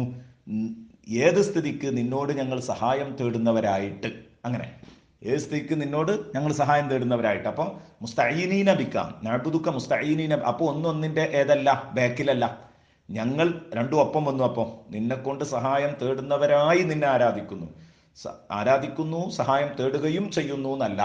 ഏത് സ്ഥിതിക്ക് നിന്നോട് ഞങ്ങൾ സഹായം തേടുന്നവരായിട്ട് അങ്ങനെ ഏത് സ്ഥിതിക്ക് നിന്നോട് ഞങ്ങൾ സഹായം തേടുന്നവരായിട്ട് അപ്പോൾ മുസ്തഈനീന ബിക്കാം നഅ്ബുദുക മുസ്തഈനീന അപ്പോൾ ഒന്നൊന്നിന്റെ ഏതല്ല ബാക്കിലല്ല ഞങ്ങൾ രണ്ടും ഒപ്പം വന്നു അപ്പോൾ നിന്നെ കൊണ്ട് സഹായം തേടുന്നവരായി നിന്നെ ആരാധിക്കുന്നു ആരാധിക്കുന്നു സഹായം തേടുകയും ചെയ്യുന്നു എന്നല്ല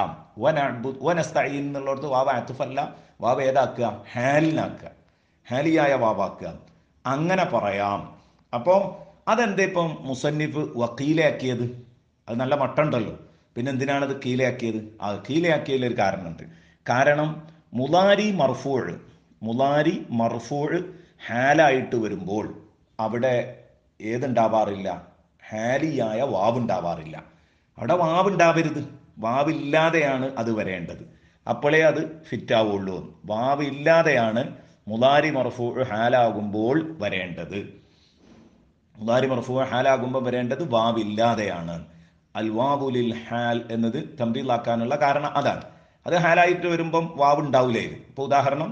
വനസ്തഈൻ എന്നുള്ളടത്ത് വാവ അത്തുഫല്ല വാവ ഏതാക്കുക ഹാലിനാക്കുക ഹാലിയായ വാവാക്കുക അങ്ങനെ പറയാം അപ്പോൾ അതെന്താ ഇപ്പം മുസന്നിഫ് വക്കീലയാക്കിയത് അത് നല്ല മട്ടുണ്ടല്ലോ പിന്നെ എന്തിനാണത് കീലയാക്കിയത് ആ കീലയാക്കിയതിൽ ഒരു കാരണമുണ്ട് കാരണം മുലാരി മർഫൂഴ് മുലാരി മർഫൂഴ് ഹാലായിട്ട് വരുമ്പോൾ അവിടെ ഏതുണ്ടാവാറില്ല ഹാലിയായ വാവുണ്ടാവാറില്ല അവിടെ വാവുണ്ടാവരുത് വാവില്ലാതെയാണ് അത് വരേണ്ടത് അപ്പോഴേ അത് ഫിറ്റ് ആവുള്ളൂ വാവില്ലാതെയാണ് മുലാരി മർഫൂ ഹാലാകുമ്പോൾ വരേണ്ടത് മുലാരി മർഫൂ ഹാലാകുമ്പോൾ വരേണ്ടത് വാവില്ലാതെയാണ് അൽ വാബുലിൽ ഹാൽ എന്നത് തമ്പിലാക്കാനുള്ള കാരണം അതാണ് അത് ഹാലായിട്ട് വരുമ്പം വാവ് ഉണ്ടാവില്ലായിരുന്നു ഇപ്പൊ ഉദാഹരണം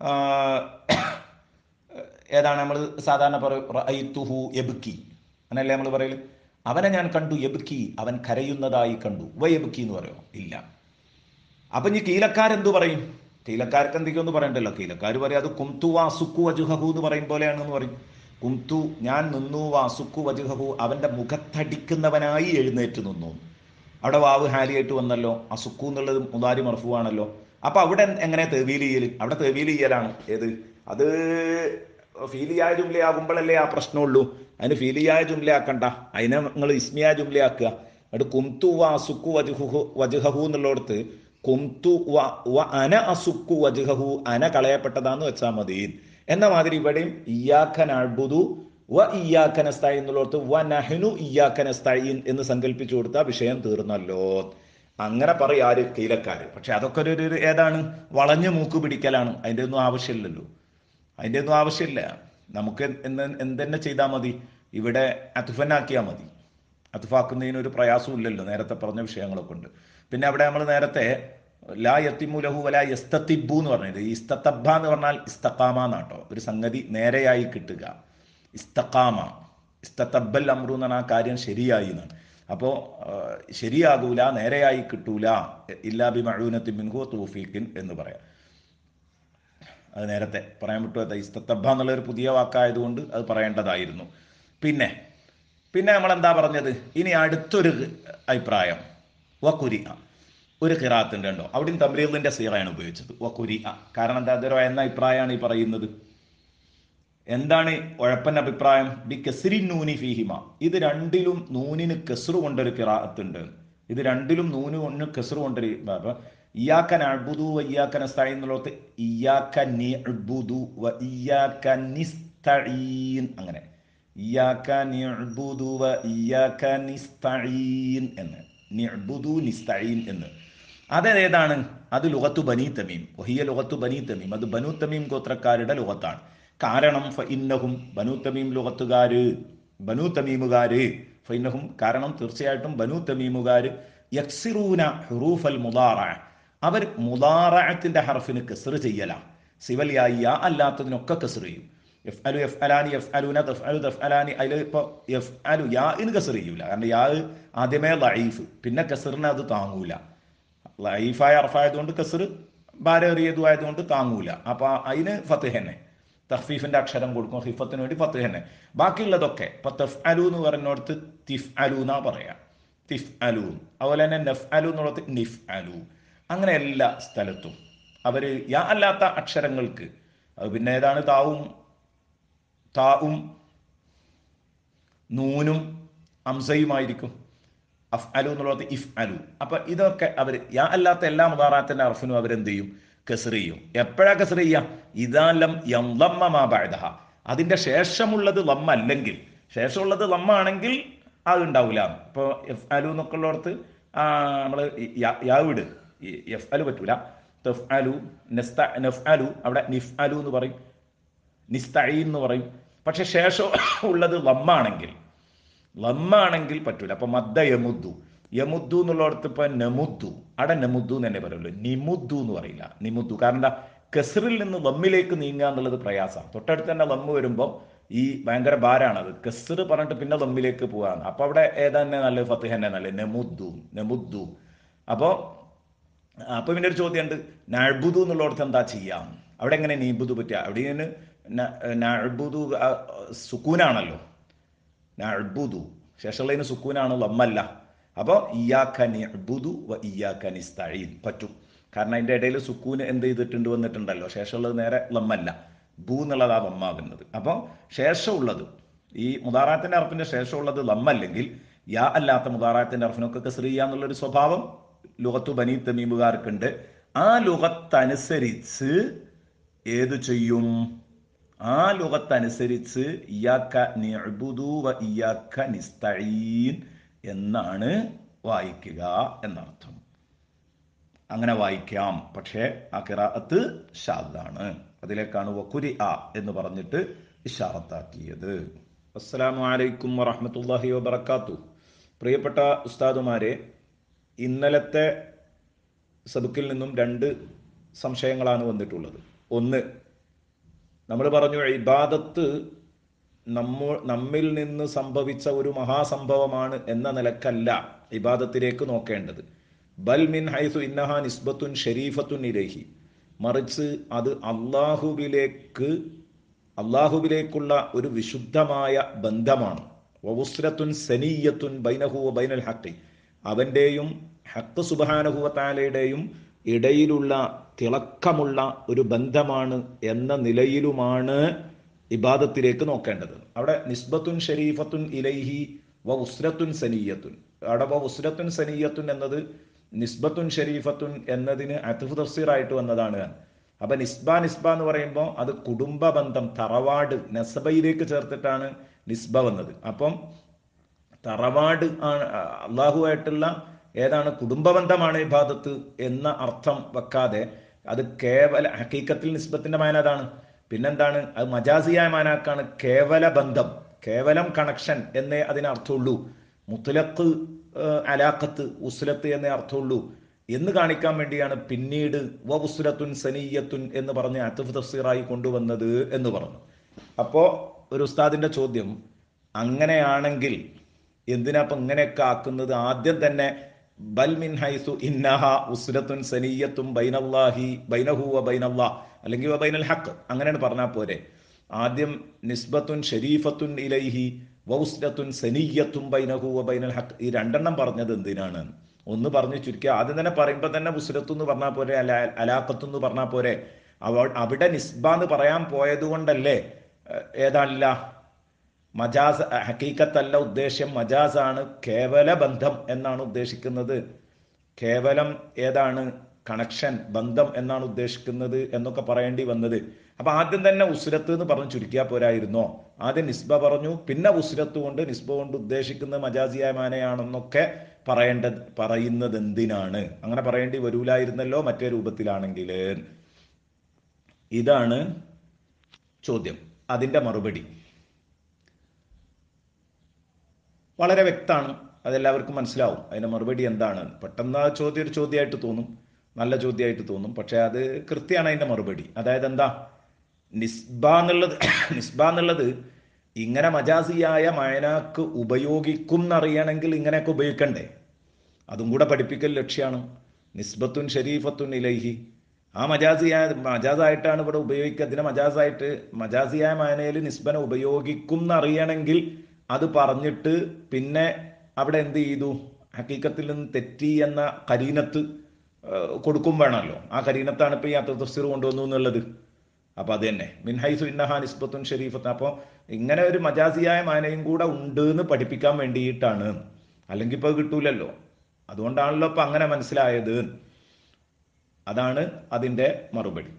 ഏതാണ് നമ്മൾ സാധാരണ പറയൂ എബുക്കി അങ്ങനല്ലേ നമ്മൾ പറയല് അവനെ ഞാൻ കണ്ടു എബുക്കി അവൻ കരയുന്നതായി കണ്ടു വ എബുക്കി എന്ന് പറയോ ഇല്ല അപ്പൊ ഇനി കീലക്കാരെന്തു പറയും കീലക്കാർക്ക് എന്തൊക്കെയൊന്നും പറയണ്ടല്ലോ കീലക്കാർ പറയും അത് കുംതു വാസുക്കു വജുഹു എന്ന് പറയും പോലെയാണെന്ന് പറയും കുംതു ഞാൻ നിന്നു വാസുക്കു വജുഹു അവന്റെ മുഖത്തടിക്കുന്നവനായി എഴുന്നേറ്റ് നിന്നു അവിടെ വാവ് ഹാലിയായിട്ട് വന്നല്ലോ അസുക്കു എന്നുള്ളത് മുതാരി മർഫു ആണല്ലോ അപ്പൊ അവിടെ എങ്ങനെ തെവീൽ ചെയ്യല് അവിടെ തെവീൽ ചെയ്യലാണ് ഏത് അത് ഫീലിയായ ജുംലയാകുമ്പോഴല്ലേ ആ പ്രശ്നമുള്ളൂ അതിന് ഫീലിയായ ജുംലയാക്കണ്ട അതിനെ നിങ്ങൾ ഇസ്മിയായ ജുംലയാക്കുക എന്നിട്ട് കുംതു വാസുക്കു വജുഹു വജുഹു എന്നുള്ളിടത്ത് കുംതു വ അന അസുക്കു വജുഹു അന കളയപ്പെട്ടതാന്ന് വെച്ചാൽ മതി എന്ന മാതിരി ഇവിടെയും ഇയാഖൻ അഴുതു വ ഇയ്യാക്കനസ്തായി എന്നുള്ളടത്ത് വ നഹ്നു ഇയ്യാക്കനസ്തായിൻ എന്ന് സങ്കല്പിച്ചു കൊടുത്താൽ വിഷയം തീർന്നല്ലോ അങ്ങനെ പറയും ആര് കീലക്കാര് പക്ഷെ അതൊക്കെ ഒരു ഒരു ഏതാണ് വളഞ്ഞു മൂക്ക് പിടിക്കലാണ് അതിൻ്റെ ഒന്നും ആവശ്യമില്ലല്ലോ അതിൻ്റെ ഒന്നും ആവശ്യമില്ല നമുക്ക് എന്ന് എന്തെന്നെ ചെയ്താൽ മതി ഇവിടെ അത്തുഫനാക്കിയാൽ മതി അത്തുഫാക്കുന്നതിന് ഒരു പ്രയാസവും ഇല്ലല്ലോ നേരത്തെ പറഞ്ഞ വിഷയങ്ങളൊക്കെ ഉണ്ട് പിന്നെ അവിടെ നമ്മൾ നേരത്തെ ലാ യത്തിമുലഹു വല യസ്തത്തിബു എന്ന് പറഞ്ഞത് ഇസ്തത്തബ്ബ എന്ന് പറഞ്ഞാൽ ഇസ്തക്കാമ എന്നാട്ടോ ഒരു സംഗതി നേരെയായി കിട്ടുക ഇസ്തക്കാമ ഇസ്തത്തബ്ബൽ അമ്രു എന്ന് പറഞ്ഞാൽ ആ കാര്യം ശരിയായി എന്നാണ് അപ്പോൾ ശരിയാകൂല നേരെയായി കിട്ടൂല ഇല്ലാ ബി മഴൂനത്തി മിൻഹു തൂഫീഖിൻ എന്ന് പറയാം അത് നേരത്തെ പറയാൻ വിട്ടു അത് ഇസ്തത്തബ്ബ എന്നുള്ള ഒരു പുതിയ വാക്കായതുകൊണ്ട് അത് പറയേണ്ടതായിരുന്നു പിന്നെ പിന്നെ നമ്മൾ എന്താ പറഞ്ഞത് ഇനി അടുത്തൊരു അഭിപ്രായം വക്കുരി ഒരു ഖിറാത്തുണ്ട് ഉണ്ടോ അവിടെയും തമ്രീലിന്റെ സീറയാണ് ഉപയോഗിച്ചത് വക്കുരി കാരണം എന്താ അതൊരു എന്ന അഭിപ്രായമാണ് ഈ പറയുന്നത് എന്താണ് ഉഴപ്പന്റെ അഭിപ്രായം ബി കെസരി നൂനി ഫീഹിമ ഇത് രണ്ടിലും നൂനിന് കെസറു കൊണ്ടൊരു കിറാത്തുണ്ട് ഇത് രണ്ടിലും നൂന് കൊണ്ട് കെസറു കൊണ്ടൊരു അപ്പൊ ഇയാക്കൻ അഴുബുദു വ ഇയാക്കൻ അസ്തായി എന്നുള്ളത് ഇയാക്കൻ നിഅ്ബുദു വ ഇയാക്കൻ നിസ്തഈൻ അങ്ങനെ ഇയാക്ക നിഅ്ബുദു വ ഇയാക്ക നിസ്തഈൻ എന്ന് നിഅ്ബുദു നിസ്തഈൻ എന്ന് അതേതാണ് അത് ലുഗത്തു ബനി തമീം വഹിയ ലുഗത്തു ബനി തമീം അത് ബനു തമീം ഗോത്രക്കാരുടെ ലുഗത്താണ് കാരണം ഫഇന്നഹും ബനു തമീം ലുഗത്തുകാര് ബനു തമീമുകാര് ഫഇന്നഹും കാരണം തീർച്ചയായിട്ടും ബനു തമീമുകാര് യക്സിറൂന ഹുറൂഫൽ മുദാറ അവർ മുദാറത്തിന്റെ ഹർഫിന് കസർ ചെയ്യലാം സിവലിയായ അല്ലാത്തതിനൊക്കെ കസർ ചെയ്യും എഫ് അലു എഫ് അലാനി എഫ് അലുന തഫ് അലു തഫ് അലാനി അതിൽ ഇപ്പോൾ എഫ് അലു യാ ഇന്ന് കസർ ചെയ്യൂല കാരണം യാ ആദ്യമേ ലൈഫ് പിന്നെ കസറിനെ അത് താങ്ങൂല ലൈഫായ അർഫായതുകൊണ്ട് കസർ ഭാരേറിയതും ആയതുകൊണ്ട് താങ്ങൂല അപ്പൊ അതിന് ഫത്ത് തന്നെ തഹ്ഫീഫിന്റെ അക്ഷരം കൊടുക്കും ഹിഫത്തിന് വേണ്ടി ഫത്ത് തന്നെ ബാക്കിയുള്ളതൊക്കെ ഇപ്പൊ തഫ് അലു എന്ന് പറഞ്ഞോടത്ത് തിഫ് അലു എന്നാ പറയാ തിഫ് അലു അതുപോലെ തന്നെ നഫ് അലു എന്നുള്ളത് നിഫ് അലു അങ്ങനെ എല്ലാ സ്ഥലത്തും അവര് യാ അല്ലാത്ത അക്ഷരങ്ങൾക്ക് അത് പിന്നെ ഏതാണ് താവും താവും നൂനും അംസയുമായിരിക്കും അഫ് അലു എന്നുള്ളത് ഇഫ് അലു അപ്പൊ ഇതൊക്കെ അവർ യാ അല്ലാത്ത എല്ലാ മുതാറാത്തിന്റെ അർഫിനും അവരെന്ത് ചെയ്യും കസർ ചെയ്യും എപ്പോഴാ കസർ ചെയ്യാം ഇതാലം യംലമ്മ അതിന്റെ ശേഷമുള്ളത് ലമ്മ അല്ലെങ്കിൽ ശേഷമുള്ളത് ലമ്മ ആണെങ്കിൽ അത് ഉണ്ടാവില്ല ഇപ്പൊ എഫ് അലു എന്നൊക്കെ ഉള്ളിടത്ത് നമ്മൾ യാവിട് എഫ് അലു പറ്റൂല തെഫ് അലു നെസ്ത നെഫ് അലു അവിടെ നിഫ് അലു എന്ന് പറയും നിസ്തഈൻ എന്ന് പറയും പക്ഷെ ശേഷം ഉള്ളത് ലമ്മാണെങ്കിൽ ലമ്മാണെങ്കിൽ പറ്റൂല അപ്പൊ മദ്ദ യമുദ്ദു യമുദ്ദു എന്നുള്ളിടത്ത് ഇപ്പൊ നമുദ്ദു അവിടെ നമുദ്ദു എന്ന് തന്നെ പറയുള്ളൂ നിമുദ്ദു എന്ന് പറയില്ല നിമുദ്ദു കാരണം എന്താ കെസറിൽ നിന്ന് ലമ്മിലേക്ക് നീങ്ങുക എന്നുള്ളത് പ്രയാസം തൊട്ടടുത്ത് തന്നെ ലമ്മ് വരുമ്പോൾ ഈ ഭയങ്കര ഭാരാണ് അത് കെസർ പറഞ്ഞിട്ട് പിന്നെ ലമ്മിലേക്ക് പോകാന്ന് അപ്പൊ അവിടെ ഏതാ തന്നെ നല്ലത് ഫത്ത് തന്നെ നല്ലത് നെമുദ്ദു നെമുദ്ദു അപ്പോ അപ്പൊ പിന്നെ ഒരു ചോദ്യമുണ്ട് നഴ്ബുദു എന്നുള്ളിടത്ത് എന്താ ചെയ്യാം അവിടെ എങ്ങനെ നീബുദു പറ്റുക അവിടെ ഇങ്ങനെ നഴ്ബുദു സുക്കൂനാണല്ലോ നഴ്ബുദു ശേഷമുള്ളതിന് സുക്കൂനാണ് ലമ്മല്ല അപ്പോൾ ഇയാക്ക നിഅ്ബുദു വ ഇയാക്ക നിസ്തഈൻ പറ്റും കാരണം അതിന്റെ ഇടയിൽ സുക്കൂന് എന്ത് ചെയ്തിട്ടുണ്ട് വന്നിട്ടുണ്ടല്ലോ ശേഷമുള്ളത് നേരെ ലമ്മല്ല ബൂ എന്നുള്ളതാ ലമ്മാകുന്നത് അപ്പോൾ ശേഷമുള്ളത് ഈ മുതാറാത്തിന്റെ അർഫിന്റെ ശേഷമുള്ളത് ലമ്മല്ലെങ്കിൽ യാ അല്ലാത്ത മുതാറാത്തിന്റെ അർഫിനൊക്കെ കസ്രി എന്നുള്ളൊരു സ്വഭാവം ലുഹത്തു ബനി തമീമുകാർക്കുണ്ട് ആ ലുഹത്തനുസരിച്ച് ഏത് ചെയ്യും ആ ലുഹത്തനുസരിച്ച് ഇയാക്ക നിഅ്ബുദു വ ഇയാക്ക നിസ്തഈൻ എന്നാണ് വായിക്കുക എന്നർത്ഥം അങ്ങനെ വായിക്കാം പക്ഷേ ആ കിറാഅത്ത് ഷാദാണ് അതിലേക്കാണ് വക്കുരി ആ എന്ന് പറഞ്ഞിട്ട് ഇഷാറത്താക്കിയത് അസ്സലാമു അലൈക്കും വറഹ്മത്തുള്ളാഹി വബറകാത്തു പ്രിയപ്പെട്ട ഉസ്താദുമാരെ ഇന്നലത്തെ സബുക്കിൽ നിന്നും രണ്ട് സംശയങ്ങളാണ് വന്നിട്ടുള്ളത് ഒന്ന് നമ്മൾ പറഞ്ഞു ഇബാദത്ത് നമ്മ നമ്മിൽ നിന്ന് സംഭവിച്ച ഒരു മഹാസംഭവമാണ് എന്ന നിലക്കല്ല ഇബാദത്തിലേക്ക് നോക്കേണ്ടത് ബൽ മിൻ ഹൈസു ഇന്നഹ നിസ്ബത്തുൻ ഷരീഫത്തുൻ ഇലഹി മറിച്ച് അത് അള്ളാഹുവിലേക്ക് അള്ളാഹുവിലേക്കുള്ള ഒരു വിശുദ്ധമായ ബന്ധമാണ് വവുസ്രത്തുൻ സനീയത്തുൻ ബൈനഹു ബൈനൽ ഹക്കി അവൻ്റെയും ഹക്ക് സുബാനഹുവത്താലയുടെയും ഇടയിലുള്ള തിളക്കമുള്ള ഒരു ബന്ധമാണ് എന്ന നിലയിലുമാണ് ഇബാദത്തിലേക്ക് നോക്കേണ്ടത് അവിടെ നിസ്ബത്തുൻ ഷരീഫത്തുൻ ഇലൈഹി വ ഉസ്രത്തുൻ സനീയത്തുൻ അവിടെ വ ഉസ്രത്തുൻ സനീയത്തുൻ എന്നത് നിസ്ബത്തുൻ ഷരീഫത്തുൻ എന്നതിന് അത്തുഫ് തഫ്സീറായിട്ട് വന്നതാണ് അപ്പൊ നിസ്ബ നിസ്ബ എന്ന് പറയുമ്പോൾ അത് കുടുംബ ബന്ധം തറവാട് നസബയിലേക്ക് ചേർത്തിട്ടാണ് നിസ്ബ വന്നത് അപ്പം തറവാട് ആണ് അള്ളാഹുവായിട്ടുള്ള ഏതാണ് കുടുംബബന്ധമാണ് ഇബാദത്ത് എന്ന അർത്ഥം വെക്കാതെ അത് കേവല ഹക്കീക്കത്തിൽ നിസ്ബത്തിന്റെ മാന അതാണ് പിന്നെന്താണ് അത് മജാസിയായ മാനാക്കാണ് കേവല ബന്ധം കേവലം കണക്ഷൻ എന്നേ അതിന് അർത്ഥമുള്ളൂ മുത്തലക്ക് അലാഖത്ത് ഉസ്ലത്ത് എന്നേ അർത്ഥമുള്ളൂ എന്ന് കാണിക്കാൻ വേണ്ടിയാണ് പിന്നീട് വ ഉസ്ലത്തുൻ സനീയത്തുൻ എന്ന് പറഞ്ഞ് അത്തുഫ് തഫ്സീറായി കൊണ്ടുവന്നത് എന്ന് പറഞ്ഞു അപ്പോ ഒരു ഉസ്താദിന്റെ ചോദ്യം അങ്ങനെയാണെങ്കിൽ എന്തിനാ ഇപ്പൊ ഇങ്ങനെയൊക്കെ ആക്കുന്നത് ആദ്യം തന്നെ ബൽ മിൻ ഹൈസു ഇന്നഹ ഉസ്ലത്തുൻ സനീയത്തും ബൈനല്ലാഹി ബൈനഹു വ ബൈനല്ലാ അല്ലെങ്കിൽ വ ബൈനൽ ഹക്ക് അങ്ങനെയാണ് പറഞ്ഞാൽ പോരെ ആദ്യം നിസ്ബത്തുൻ ഷരീഫത്തുൻ ഇലൈഹി വൗസ്ലത്തുൻ സനീയത്തും ബൈനഹു വ ബൈനൽ ഹക്ക് ഈ രണ്ടെണ്ണം പറഞ്ഞത് എന്തിനാണ് ഒന്ന് പറഞ്ഞു ചുരുക്കി ആദ്യം തന്നെ പറയുമ്പോൾ തന്നെ ഉസ്ലത്തു എന്ന് പറഞ്ഞാൽ പോരെ അല അലാഖത്തു എന്ന് പറഞ്ഞാൽ പോരെ അവ അവിടെ നിസ്ബ എന്ന് പറയാൻ പോയത് കൊണ്ടല്ലേ ഏതാണില്ല മജാസ് ഹക്കീക്കത്തല്ല ഉദ്ദേശ്യം മജാസാണ് കേവല ബന്ധം എന്നാണ് ഉദ്ദേശിക്കുന്നത് കേവലം ഏതാണ് കണക്ഷൻ ബന്ധം എന്നാണ് ഉദ്ദേശിക്കുന്നത് എന്നൊക്കെ പറയേണ്ടി വന്നത് അപ്പൊ ആദ്യം തന്നെ ഉസ്രത്ത് എന്ന് പറഞ്ഞു ചുരുക്കിയാൽ പോരായിരുന്നോ ആദ്യം നിസ്ബ പറഞ്ഞു പിന്നെ ഉസ്രത്ത് കൊണ്ട് നിസ്ബ കൊണ്ട് ഉദ്ദേശിക്കുന്നത് മജാസിയായ മാനയാണെന്നൊക്കെ പറയേണ്ട പറയുന്നത് എന്തിനാണ് അങ്ങനെ പറയേണ്ടി വരൂലായിരുന്നല്ലോ മറ്റേ രൂപത്തിലാണെങ്കിൽ ഇതാണ് ചോദ്യം അതിന്റെ മറുപടി വളരെ വ്യക്തമാണ് അതെല്ലാവർക്കും മനസ്സിലാവും അതിന്റെ മറുപടി എന്താണ് പെട്ടെന്ന് ആ ചോദ്യം ഒരു ചോദ്യമായിട്ട് തോന്നും നല്ല ചോദ്യമായിട്ട് തോന്നും പക്ഷെ അത് കൃത്യമാണ് അതിന്റെ മറുപടി അതായത് എന്താ നിസ്ബ എന്നുള്ളത് നിസ്ബ എന്നുള്ളത് ഇങ്ങനെ മജാസിയായ മയനാക്ക് ഉപയോഗിക്കും എന്നറിയണമെങ്കിൽ ഇങ്ങനെയൊക്കെ ഉപയോഗിക്കണ്ടേ അതും കൂടെ പഠിപ്പിക്കൽ ലക്ഷ്യമാണ് നിസ്ബത്തുൻ ഷരീഫത്തുൻ ഇലൈഹി ആ മജാസിയായ മജാസായിട്ടാണ് ഇവിടെ ഉപയോഗിക്കുക അതിനെ മജാസായിട്ട് മജാസിയായ മാനയിൽ നിസ്ബനെ ഉപയോഗിക്കും എന്നറിയണമെങ്കിൽ അത് പറഞ്ഞിട്ട് പിന്നെ അവിടെ എന്ത് ചെയ്തു ഹക്കീക്കത്തിൽ നിന്ന് തെറ്റി എന്ന കരീനത്ത് കൊടുക്കും വേണമല്ലോ ആ കരീനത്താണ് ഇപ്പൊ ഈ അത്തഫ്സീർ കൊണ്ടുവന്നു എന്നുള്ളത് അപ്പൊ അത് തന്നെ മിൻഹൈസു ഇന്നഹ നിസ്ബത്തുൻ ഷരീഫത്ത് അപ്പോൾ ഇങ്ങനെ ഒരു മജാസിയായ മാനയും കൂടെ ഉണ്ട് എന്ന് പഠിപ്പിക്കാൻ വേണ്ടിയിട്ടാണ് അല്ലെങ്കിൽ ഇപ്പൊ കിട്ടൂലല്ലോ അതുകൊണ്ടാണല്ലോ ഇപ്പൊ അങ്ങനെ മനസ്സിലായത് അതാണ് അതിന്റെ മറുപടി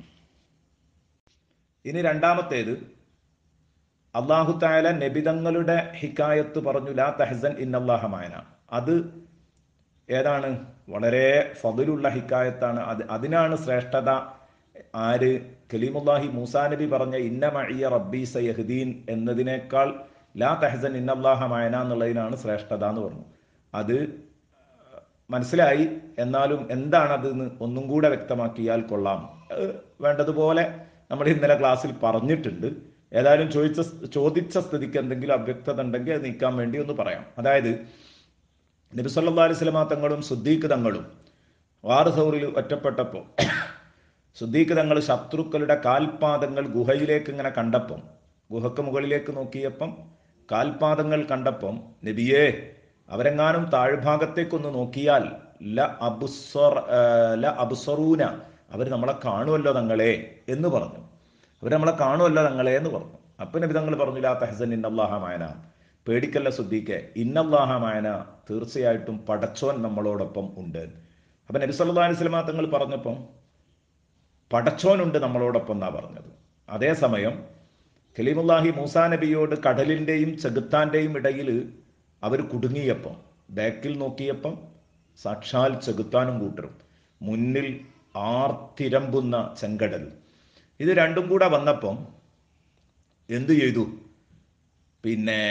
ഇനി രണ്ടാമത്തേത് അള്ളാഹു താല നബിതങ്ങളുടെ ഹിക്കായത്ത് പറഞ്ഞു ലാ തഹസൻ ഇന്നല്ലാഹമായന അത് ഏതാണ് വളരെ ഫതിലുള്ള ഹിക്കായത്താണ് അത് അതിനാണ് ശ്രേഷ്ഠത ആര് കലീമുല്ലാഹി മൂസാ നബി പറഞ്ഞ ഇന്ന മഴിയ റബ്ബി സയഹദീൻ എന്നതിനേക്കാൾ ലാ തഹസൻ ഇന്നല്ലാഹമായന എന്നുള്ളതിനാണ് ശ്രേഷ്ഠത എന്ന് പറഞ്ഞു അത് മനസ്സിലായി എന്നാലും എന്താണതെന്ന് ഒന്നും കൂടെ വ്യക്തമാക്കിയാൽ കൊള്ളാം വേണ്ടതുപോലെ നമ്മൾ ഇന്നലെ ക്ലാസ്സിൽ പറഞ്ഞിട്ടുണ്ട് ഏതായാലും ചോദിച്ച ചോദിച്ച സ്ഥിതിക്ക് എന്തെങ്കിലും അവ്യക്തത ഉണ്ടെങ്കിൽ അത് നീക്കാൻ വേണ്ടി ഒന്ന് പറയാം അതായത് നബി സല്ലാ അലൈഹി സ്വലമാ തങ്ങളും സുദ്ദീഖ് തങ്ങളും വാറുസൗറിൽ ഒറ്റപ്പെട്ടപ്പോൾ സുദ്ദീഖ് തങ്ങൾ ശത്രുക്കളുടെ കാൽപാദങ്ങൾ ഗുഹയിലേക്ക് ഇങ്ങനെ കണ്ടപ്പം ഗുഹക്ക് മുകളിലേക്ക് നോക്കിയപ്പം കാൽപാദങ്ങൾ കണ്ടപ്പം നബിയേ അവരെങ്ങാനും താഴ്ഭാഗത്തേക്കൊന്ന് നോക്കിയാൽ ല അബുസർ ല അബുസറൂന അവർ നമ്മളെ കാണുമല്ലോ തങ്ങളെ എന്ന് പറഞ്ഞു അവർ നമ്മളെ കാണുമല്ലോ തങ്ങളെ എന്ന് പറഞ്ഞു അപ്പൊ നബി തങ്ങൾ പറഞ്ഞു ലാ തഹസൻ ഇന്നല്ലാഹമായന പേടിക്കല്ല സുദ്ദീഖെ ഇന്നല്ലാഹമായന തീർച്ചയായിട്ടും പടച്ചോൻ നമ്മളോടൊപ്പം ഉണ്ട് അപ്പൊ നബി സല്ലാ അലൈഹി സ്വലമാ തങ്ങൾ പറഞ്ഞപ്പം പടച്ചോനുണ്ട് നമ്മളോടൊപ്പം എന്നാ പറഞ്ഞത് അതേസമയം കലീമുല്ലാഹി മൂസാ നബിയോട് കടലിന്റെയും ചെകുത്താന്റെയും ഇടയിൽ അവർ കുടുങ്ങിയപ്പം ബാക്കിൽ നോക്കിയപ്പം സാക്ഷാൽ ചെകുത്താനും കൂട്ടരും മുന്നിൽ ആർത്തിരമ്പുന്ന ചെങ്കടൽ ഇത് രണ്ടും കൂടെ വന്നപ്പം എന്തു ചെയ്തു പിന്നെ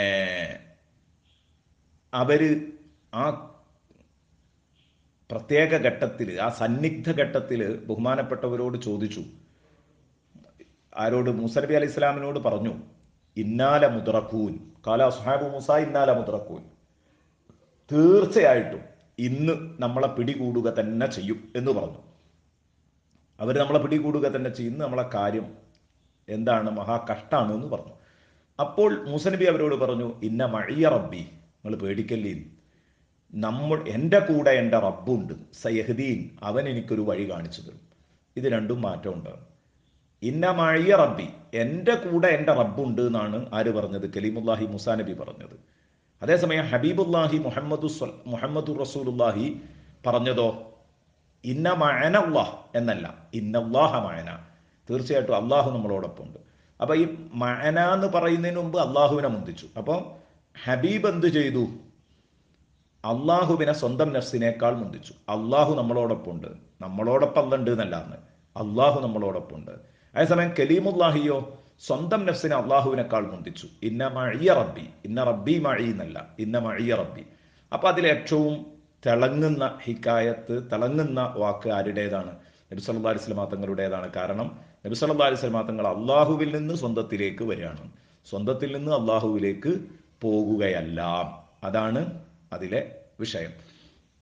അവര് ആ പ്രത്യേക ഘട്ടത്തിൽ ആ സന്നിഗ്ധ ഘട്ടത്തിൽ ബഹുമാനപ്പെട്ടവരോട് ചോദിച്ചു ആരോട് മൂസ നബി അലൈഹി ഇസ്ലാമിനോട് പറഞ്ഞു ഇന്നാല മുദ്രക്കൂൻ കാല സുഹാബു മൂസ ഇന്നാല മുദ്രക്കൂൻ തീർച്ചയായിട്ടും ഇന്ന് നമ്മളെ പിടികൂടുക തന്നെ ചെയ്യും എന്ന് പറഞ്ഞു അവർ നമ്മളെ പിടികൂടുക തന്നെ ചെയ്യുന്ന നമ്മളെ കാര്യം എന്താണ് മഹാ കഷ്ടാണ് എന്ന് പറഞ്ഞു അപ്പോൾ മൂസനബി അവരോട് പറഞ്ഞു ഇന്ന മഴിയ റബ്ബി നിങ്ങൾ പേടിക്കല്ലേ നമ്മൾ എൻ്റെ കൂടെ എൻ്റെ റബ്ബുണ്ട് സയഹദീൻ അവൻ എനിക്കൊരു വഴി കാണിച്ചു തരും ഇത് രണ്ടും മാറ്റമുണ്ട് ഇന്ന മഴിയ റബ്ബി എൻ്റെ കൂടെ എൻ്റെ റബ്ബുണ്ട് എന്നാണ് ആര് പറഞ്ഞത് കലീമുല്ലാഹി മുസാ നബി പറഞ്ഞത് അതേസമയം ഹബീബുല്ലാഹി മുഹമ്മദ് മുഹമ്മദ് റസൂലുല്ലാഹി പറഞ്ഞതോ ഇന്ന മഴനല്ലാഹ് എന്നല്ല ഇന്നല്ലാഹ മഴന തീർച്ചയായിട്ടും അള്ളാഹു നമ്മളോടൊപ്പം ഉണ്ട് അപ്പൊ ഈ മഅന എന്ന് പറയുന്നതിന് മുമ്പ് അള്ളാഹുവിനെ മുന്തിച്ചു അപ്പൊ ഹബീബ് എന്ത് ചെയ്തു അള്ളാഹുവിനെ സ്വന്തം നഫ്സിനേക്കാൾ മുന്തിച്ചു അള്ളാഹു നമ്മളോടൊപ്പം ഉണ്ട് നമ്മളോടൊപ്പം അല്ലുണ്ട് എന്നല്ല എന്ന് അള്ളാഹു നമ്മളോടൊപ്പം ഉണ്ട് അതേസമയം കലീമുല്ലാഹിയോ സ്വന്തം നഫ്സിനെ അള്ളാഹുവിനേക്കാൾ മുന്തിച്ചു ഇന്ന മഴിയ റബ്ബി ഇന്ന റബ്ബി മഴി എന്നല്ല ഇന്ന മഴിയ റബ്ബി അപ്പൊ അതിൽ ഏറ്റവും തിളങ്ങുന്ന ഹിക്കായത്ത് തിളങ്ങുന്ന വാക്ക് ആരുടേതാണ് നബി സല്ലാ അലിസ്ലാം തങ്ങളുടേതാണ് കാരണം നബി സല്ലാ അലിസ്ലാം തങ്ങൾ അള്ളാഹുവിൽ നിന്ന് സ്വന്തത്തിലേക്ക് വരികയാണ് സ്വന്തത്തിൽ നിന്ന് അള്ളാഹുവിലേക്ക് പോകുകയല്ല അതാണ് അതിലെ വിഷയം